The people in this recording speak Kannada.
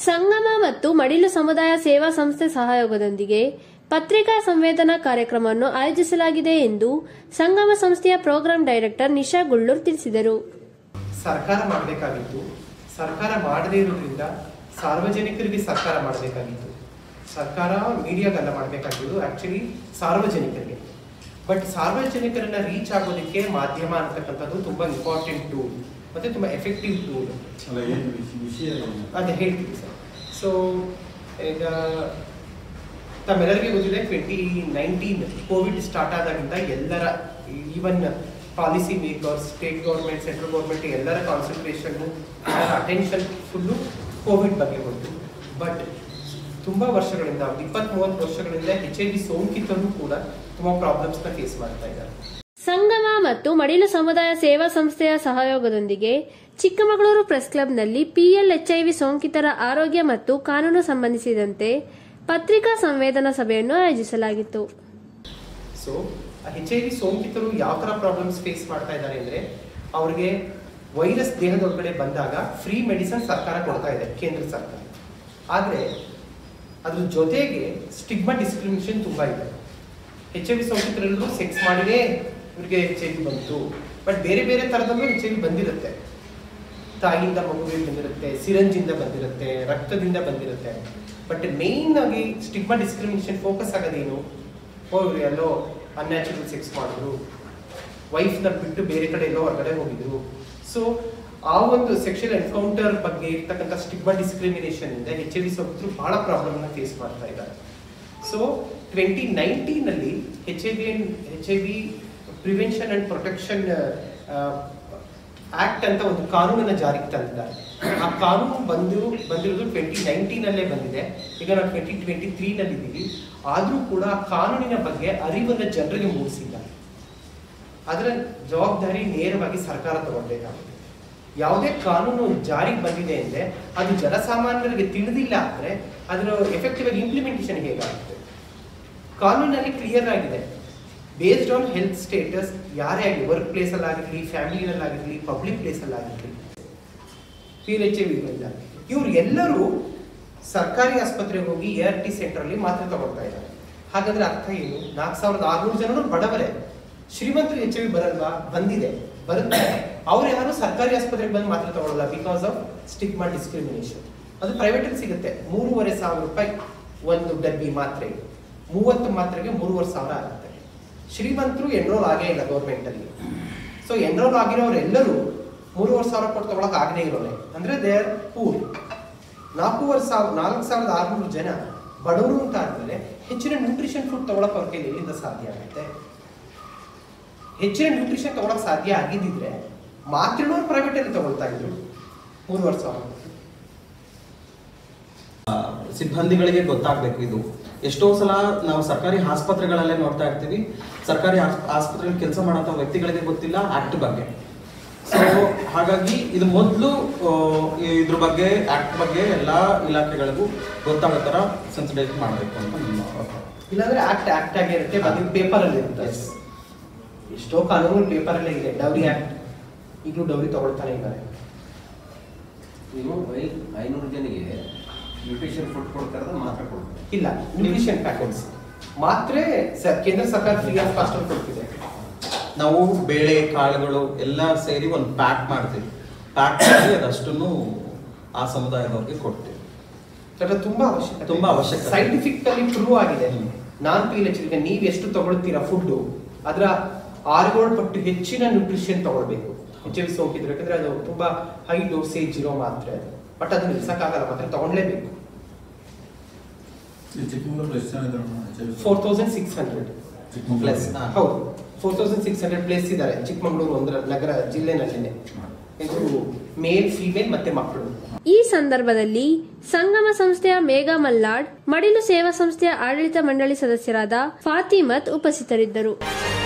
ಸಂಗಮ ಮತ್ತು ಮಡಿಲು ಸಮುದಾಯ ಸೇವಾ ಸಂಸ್ಥೆ ಸಹಯೋಗದೊಂದಿಗೆ ಪತ್ರಿಕಾ ಸಂವೇದನಾ ಕಾರ್ಯಕ್ರಮವನ್ನು ಆಯೋಜಿಸಲಾಗಿದೆ ಎಂದು ಸಂಗಮ ಸಂಸ್ಥೆಯ ಪ್ರೋಗ್ರಾಂ ಡೈರೆಕ್ಟರ್ ನಿಶಾ ಗುಳ್ಳೂರ್ ತಿಳಿಸಿದರು ಸರ್ಕಾರ ಮಾಡಬೇಕಾಗಿತ್ತು ಸರ್ಕಾರ ಮಾಡದೇ ಇರೋದ್ರಿಂದ ಸಾರ್ವಜನಿಕರಿಗೆ ಸರ್ಕಾರ ಮಾಡಬೇಕಾಗಿತ್ತು ಸರ್ಕಾರ ಮೀಡಿಯಾಗೆಲ್ಲ ಮಾಡಬೇಕಾಗಿದ್ದು ಆಕ್ಚುಲಿ ಸಾರ್ವಜನಿಕರಿಗೆ ಬಟ್ ಸಾರ್ವಜನಿಕರನ್ನ ರೀಚ್ ಆಗೋದಕ್ಕೆ ಮಾಧ್ಯಮ ಅಂತಕ್ಕಂಥದ್ದು ತುಂಬಾ ಇಂಪಾರ್ಟೆಂಟ್ ಟೂಲ್ ಮತ್ತೆ ತುಂಬಾ ಎಫೆಕ್ಟಿವ್ ಟೂಲ್ ಅಲ್ಲ ಏನು ವಿಷಯ ಏನು? ಅದೇ ಹೇಳ್ತೀವಿ ಸರ್ ಸೊ ಈಗ ತಮ್ಮೆಲ್ಲರಿಗೆ ಗೊತ್ತಿದೆ ಟ್ವೆಂಟಿ ನೈನ್ಟೀನ್ ಕೋವಿಡ್ ಸ್ಟಾರ್ಟ್ ಆದಾಗಿಂದ ಎಲ್ಲರ even policy makers state government central government ಎಲ್ಲರ ಕಾನ್ಸಂಟ್ರೇಷನ್ ಅಟೆನ್ಷನ್ ಫುಲ್ಲು ಕೋವಿಡ್ ಬಗ್ಗೆ ಬಂತು ಬಟ್ ತುಂಬಾ ವರ್ಷಗಳಿಂದ ಒಂದು ಇಪ್ಪತ್ತ್ ಮೂವತ್ತು ವರ್ಷಗಳಿಂದ ಎಚ್ ಐ ವಿ ಸೋಂಕಿತರು ಕೂಡ ತುಂಬಾ ಪ್ರಾಬ್ಲಮ್ಸ್ನ ಫೇಸ್ ಮಾಡ್ತಾ ಇದ್ದಾರೆ ಸಂಗಮ ಮತ್ತು ಮಡಿಲು ಸಮುದಾಯ ಸೇವಾ ಸಂಸ್ಥೆಯ ಸಹಯೋಗದೊಂದಿಗೆ ಚಿಕ್ಕಮಗಳೂರು ಪ್ರೆಸ್ ಕ್ಲಬ್ನಲ್ಲಿ ಪಿಎಲ್ಎಚ್ಐವಿ ಸೋಂಕಿತರ ಆರೋಗ್ಯ ಮತ್ತು ಕಾನೂನು ಸಂಬಂಧಿಸಿದಂತೆ ಪತ್ರಿಕಾ ಸಂವೇದನಾ ಸಭೆಯನ್ನು ಆಯೋಜಿಸಲಾಗಿತ್ತು ಸೊ ಎಚ್ ಐ ವಿ ಸೋಂಕಿತರು ಯಾವ ತರ ಪ್ರಾಬ್ಲಮ್ಸ್ ಫೇಸ್ ಮಾಡ್ತಾ ಇದ್ದಾರೆ ಅಂದ್ರೆ ಅವ್ರಿಗೆ ವೈರಸ್ ದೇಹದೊಳಗಡೆ ಬಂದಾಗ ಫ್ರೀ ಮೆಡಿಸನ್ ಸರ್ಕಾರ ಕೊಡ್ತಾ ಇದೆ ಕೇಂದ್ರ ಸರ್ಕಾರ ಆದ್ರೆ ಅದ್ರ ಜೊತೆಗೆ ಸ್ಟಿಗ್ಮಾ ಡಿಸ್ಕ್ರಿಮಿನೇಷನ್ ತುಂಬಾ ಇದೆ ಎಚ್ ಐ ವಿ ಸೋಂಕಿತರೆಲ್ಲರೂ ಸೆಕ್ಸ್ ಮಾಡಿನೇ ಇವ್ರಿಗೆ ಎಚ್ ಐ ವಿ ಬಂತು ಬಟ್ ಬೇರೆ ಬೇರೆ ತರದಲ್ಲೂ ಎಚ್ ಐ ವಿ ಬಂದಿರುತ್ತೆ ತಾಯಿಯಿಂದ ಮಗುವಿಗೆ ಬಂದಿರುತ್ತೆ ಸಿರಂಜಿಂದ ಬಂದಿರುತ್ತೆ ರಕ್ತದಿಂದ ಬಂದಿರುತ್ತೆ ಬಟ್ ಮೇನ್ ಆಗಿ ಸ್ಟಿಗ್ಮಾ ಡಿಸ್ಕ್ರಿಮಿನೇಷನ್ ಫೋಕಸ್ ಆಗೋದೇನು ಓ ಇವ್ರು ಎಲ್ಲೋ ಅನ್ಯಾಚುರಲ್ ಸೆಕ್ಸ್ ಮಾಡಿದ್ರು ವೈಫ್ನ ಬಿಟ್ಟು ಬೇರೆ ಕಡೆ ಎಲ್ಲೋ ಹೊರಗಡೆ ಹೋಗಿದ್ರು ಸೊ ಆ ಒಂದು ಸೆಕ್ಷುವಲ್ ಎನ್ಕೌಂಟರ್ ಬಗ್ಗೆ ಇರ್ತಕ್ಕಂಥ ಸ್ಟಿಗ್ಮಾ ಡಿಸ್ಕ್ರಿಮಿನೇಷನ್ ಇಂದ ಎಚ್ ಐ ವಿ ಸೋಂಕಿತರು ಬಹಳ ಪ್ರಾಬ್ಲಮ್ ನ ಫೇಸ್ ಮಾಡ್ತಾ ಇದ್ದಾರೆ ಸೊ ಟ್ವೆಂಟಿ ನೈನ್ಟೀನ್ ಅಲ್ಲಿ H I V H I V prevention and protection act ಅಂತ ಒಂದು ಕಾನೂನನ್ನ ಜಾರಿಗೆ ತಂದಿದ್ದಾರೆ ಆ ಕಾನೂನು ಬಂದು ಬಂದಿರೋದು ಟ್ವೆಂಟಿ ನೈನ್ಟೀನ್ ಅಲ್ಲೇ ಬಂದಿದೆ ಈಗ ನಾವು ಟ್ವೆಂಟಿ ಟ್ವೆಂಟಿ ತ್ರೀ ನಲ್ಲಿ ಇದ್ದೀವಿ ಆದ್ರೂ ಕೂಡ ಆ ಕಾನೂನಿನ ಬಗ್ಗೆ ಅರಿವನ್ನ ಜನರಿಗೆ ಮೂಡಿಸಿಲ್ಲ ಅದರ ಜವಾಬ್ದಾರಿ ನೇರವಾಗಿ ಸರ್ಕಾರ ತಗೊಳ್ಬೇಕಾಗುತ್ತೆ ಯಾವುದೇ ಕಾನೂನು ಜಾರಿಗೆ ಬಂದಿದೆ ಅಂದ್ರೆ ಅದು ಜನಸಾಮಾನ್ಯರಿಗೆ ತಿಳಿದಿಲ್ಲ ಅಂದ್ರೆ ಅದರ ಎಫೆಕ್ಟಿವ್ ಆಗಿ ಇಂಪ್ಲಿಮೆಂಟೇಷನ್ ಹೇಗಾಗುತ್ತೆ ಕಾನೂನಲ್ಲಿ ಕ್ಲಿಯರ್ ಆಗಿದೆ ಬೇಸ್ಡ್ ಆನ್ ಹೆಲ್ತ್ ಸ್ಟೇಟಸ್ ಯಾರೇ ಆಗಲಿ ವರ್ಕ್ ಪ್ಲೇಸ್ ಅಲ್ಲಿ ಆಗಿರಲಿ ಫ್ಯಾಮಿಲಿನಲ್ಲಾಗಿರಲಿ ಪಬ್ಲಿಕ್ ಪ್ಲೇಸ್ ಅಲ್ಲಿ ಆಗಿರಲಿ ಪಿ ಎಚ್ ಇವ್ರು ಎಲ್ಲರೂ ಸರ್ಕಾರಿ ಆಸ್ಪತ್ರೆಗೆ ಹೋಗಿ ಎ ಆರ್ ಟಿ ಸೆಂಟರ್ ಅಲ್ಲಿ ಮಾತ್ರೆ ತಗೊಳ್ತಾ ಇದ್ದಾರೆ ಹಾಗಾದ್ರೆ ಅರ್ಥ ಏನು ನಾಲ್ಕು ಸಾವಿರದ ಆರ್ನೂರು ಜನರು ಬಡವರೇ ಶ್ರೀಮಂತರು ಎಚ್ ಐ ವಿ ಬರಲ್ವಾ ಬಂದಿದೆ ಬರುತ್ತೆ ಅವ್ರು ಯಾರು ಸರ್ಕಾರಿ ಆಸ್ಪತ್ರೆಗೆ ಬಂದು ಮಾತ್ರೆ ತಗೊಳ್ಳಲ್ಲ ಬಿಕಾಸ್ ಆಫ್ ಸ್ಟಿಗ್ಮಾ ಡಿಸ್ಕ್ರಿಮಿನೇಷನ್ ಅದು ಪ್ರೈವೇಟ್ ಅಲ್ಲಿ ಸಿಗುತ್ತೆ ಮೂರುವರೆ ಸಾವಿರ ರೂಪಾಯಿ ಒಂದು ಡಬ್ಬಿ ಮಾತ್ರೆ ಮೂವತ್ತು ಮಾತ್ರೆಗೆ ಮೂರುವರೆ ಸಾವಿರ ಆಗುತ್ತೆ ಶ್ರೀಮಂತರು ಎನ್ರೋಲ್ ಆಗೇ ಇಲ್ಲ ಗೌರ್ಮೆಂಟ್ ಅಲ್ಲಿ ಸೊ ಎನ್ರೋಲ್ ಆಗಿರೋರೆಲ್ಲರೂ ಮೂರುವರೆ ಸಾವಿರ ಕೊಟ್ಟು ತಗೊಳಕ್ ಆಗದೇ ಇರೋರೆ ಅಂದ್ರೆ ದೇ ಆರ್ ಪೂರ್ ನಾಲ್ಕೂವರೆ ಸಾವಿರ ನಾಲ್ಕು ಸಾವಿರದ ಆರ್ನೂರು ಜನ ಬಡವರು ಅಂತ ಆದ್ಮೇಲೆ ಹೆಚ್ಚಿನ ನ್ಯೂಟ್ರಿಷನ್ ಫುಡ್ ತಗೊಳಕ್ ಅವ್ರ ಕೈಲಿ ಎಲ್ಲಿಂದ ಸಾಧ್ಯ ಆಗುತ್ತೆ ಹೆಚ್ಚಿನ ನ್ಯೂಟ್ರಿಷನ್ ತಗೊಳಕ್ ಸಾಧ್ಯ ಆಗಿದ್ದಿದ್ರೆ ಮಾತ್ರೆನೂ ಪ್ರೈವೇಟ್ ಅಲ್ಲಿ ತಗೊಳ್ತಾ ಇದ್ರು ಮೂರುವರೆ ಸಾವಿರ ಆ, ಸಿಬ್ಬಂದಿಗಳಿಗೆ ಗೊತ್ತಾಗಬೇಕು ಇದು ಎಷ್ಟೋ ಸಲ ನಾವು ಸರ್ಕಾರಿ ಆಸ್ಪತ್ರೆಗಳಲ್ಲೇ ನೋಡ್ತಾ ಇರ್ತೀವಿ ಸರ್ಕಾರಿ ಆಸ್- ಆಸ್ಪತ್ರೆಯಲ್ಲಿ ಕೆಲಸ ಮಾಡೋಂಥ ವ್ಯಕ್ತಿಗಳಿಗೆ ಗೊತ್ತಿಲ್ಲ ಆಕ್ಟ್ ಬಗ್ಗೆ ಸೊ ಹಾಗಾಗಿ ಇದು ಮೊದಲು ಇದ್ರ ಬಗ್ಗೆ ಆಕ್ಟ್ ಬಗ್ಗೆ ಎಲ್ಲಾ ಇಲಾಖೆಗಳಿಗೂ ಗೊತ್ತಾಗೋ ಥರ ಸೆನ್ಸಿಟೈಸ್ ಮಾಡಬೇಕು ಅಂತ ನಮ್ಮ ಅಭಿಪ್ರಾಯ. ಇಲ್ಲಾಂದ್ರೆ ಆಕ್ಟ್ ಆಕ್ಟ್ ಆಗಿರುತ್ತೆ ಅದು ಪೇಪರ್ ಅಲ್ಲಿ ಇರುತ್ತೆ Yes. ಎಷ್ಟೋ ಕಾನೂನು ಪೇಪರ್ ಅಲ್ಲೇ ಇದೆ ಡೌರಿ ಆಕ್ಟ್ ಈಗಲೂ ಡೌರಿ ತಗೊಳ್ತಾನೆ ಇದ್ದಾರೆ ನೀವು ಐ ಐನೂರು ಜನರಿಗೆ ನ್ಯೂಟ್ರಿಷನ್ ಫುಡ್ ಕೊಡ್ತಾರೆ ಮಾತ್ರ ಕೊಡ್ತಾರೆ ಇಲ್ಲ ನ್ಯೂಟ್ರಿಷನ್ ಪ್ಯಾಕೆಟ್ಸ್ ಮಾತ್ರೆ ಸ- ಕೇಂದ್ರ ಸರ್ಕಾರ ಫ್ರೀ ಆಫ್ ಕಾಸ್ಟ್ ಅಲ್ಲಿ ಕೊಡ್ತಿದೆ ನಾವು ಬೇಳೆ ಕಾಳುಗಳು ಎಲ್ಲ ಸೇರಿ ಒಂದು ಪ್ಯಾಕ್ ಮಾಡ್ತೀವಿ ಪ್ಯಾಕ್ ಮಾಡಿ ಅದಷ್ಟನ್ನು ಆ ಸಮುದಾಯದವ್ರಿಗೆ ಕೊಡ್ತೀವಿ ಅದು ತುಂಬಾ ಅವಶ್ಯಕತೆ ತುಂಬಾ ಅವಶ್ಯಕತೆ. ಸೈಂಟಿಫಿಕಲಿ ಪ್ರೂವ್ ಆಗಿದೆ ಹ್ಮ್. ನಾನ್ ಪಿ ಎಚ್ ಈಗ ನೀವು ಎಷ್ಟು ತಗೊಳ್ತೀರಾ ಫುಡ್ ಅದರ ಆರುಗಳು ಪಟ್ಟು ಹೆಚ್ಚಿನ ನ್ಯೂಟ್ರಿಷನ್ ತಗೊಳ್ಬೇಕು ಎಚ್ ಐ ವಿ ಸೋಂಕಿದ್ರು ಯಾಕಂದ್ರೆ ಅದು ತುಂಬಾ ಹೈ ಡೋಸೇಜ್ ಇರೋ ಮಾತ್ರೆ ಅದು ಬಟ್ ಅದು ನಿಲ್ಸಕ್ಕಾಗಲ್ಲ ಮಾತ್ರ ತಗೊಳ್ಲೇಬೇಕು ಈ ಚಿಕ್ಕಮಗಳೂರು ಎಷ್ಟು ಜನ ಇದ್ದಾರೆ ಅಣ್ಣ? HIV? Four thousand six hundred Chikkamagaluru. Plus ಹೌದು four thousand six hundred plus ಇದ್ದಾರೆ ಚಿಕ್ಕಮಗಳೂರು ಒಂದರ ನಗರ ಜಿಲ್ಲೆನಲ್ಲಿನೇ ಇದು ಮೇಲ್ ಫಿಮೇಲ್ ಮತ್ತೆ ಮಕ್ಕಳು ಈ ಸಂದರ್ಭದಲ್ಲಿ ಸಂಗಮ ಸಂಸ್ಥೆಯ ಮೇಘಾ ಮಲ್ಲಾಡ್ ಮಡಿಲು ಸೇವಾ ಸಂಸ್ಥೆಯ ಆಡಳಿತ ಮಂಡಳಿ ಸದಸ್ಯರಾದ ಫಾತಿಮತ್ ಉಪಸ್ಥಿತರಿದ್ದರು